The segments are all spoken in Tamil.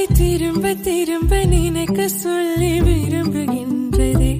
திரும்ப திரும்ப நினைக்க சொல்லி விரும்புகின்றதே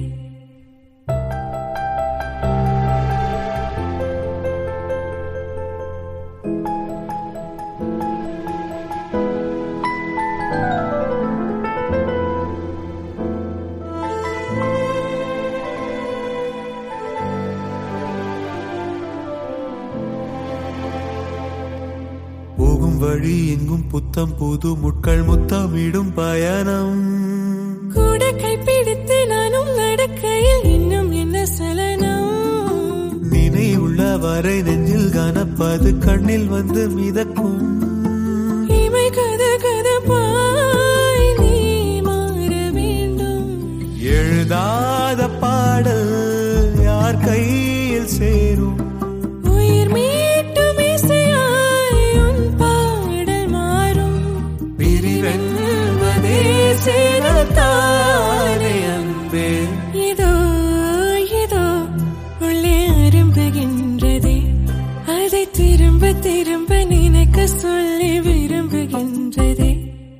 போகும் வழி எங்கும் புத்தம் புது முட்கள் முத்தமிடும் பயணம் கூட கைப்பிடித்து நானும் நடக்கையில் இன்னும் என்ன சலனம் நினைவுள்ள வரை நெஞ்சில் கனப்பது கண்ணில் வந்து மிதக்கும் இமை கத கதப்பாய் நீ மாற வேண்டும் எழுதாத பாடல் யார் கையில் சேரும் உயிர் மீட்டும் இசையாய் உன் பாடல் மாறும் பிரிவென்பதே சேரத்தானே அன்பே இதோ இதோ உள்ளே அரும்புகின்றதே அதை திரும்ப திரும்ப நினைக்க சொல்லி விரும்புகின்றதே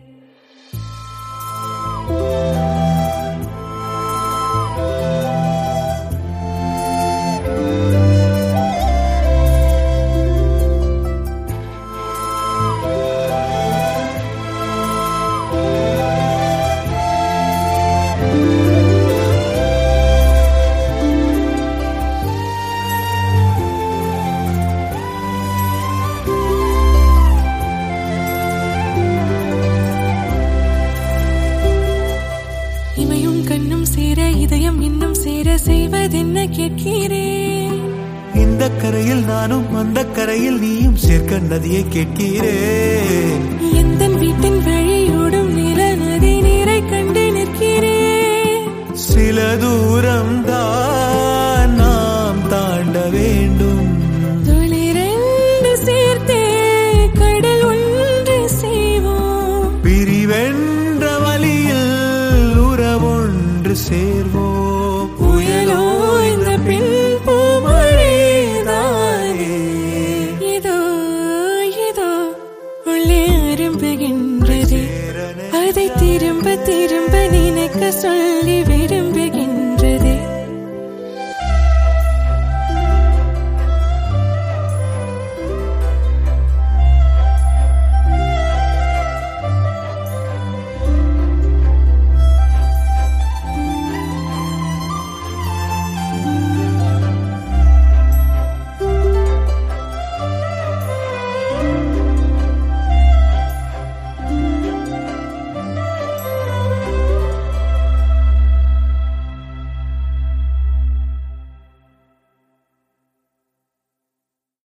இமையும் கண்ணும் சேர இதயம் இன்னும் சேர செய்வதென்ன கேட்கிறேன் இந்த கரையில் நானும் அந்த கரையில் நீயும் சேர்க்க நதியை கேட்கிறேன் எந்த வீட்டின் வழியோடும் நில நதி நீரை கண்டு நிற்கிறேன் சில தூரம் தான்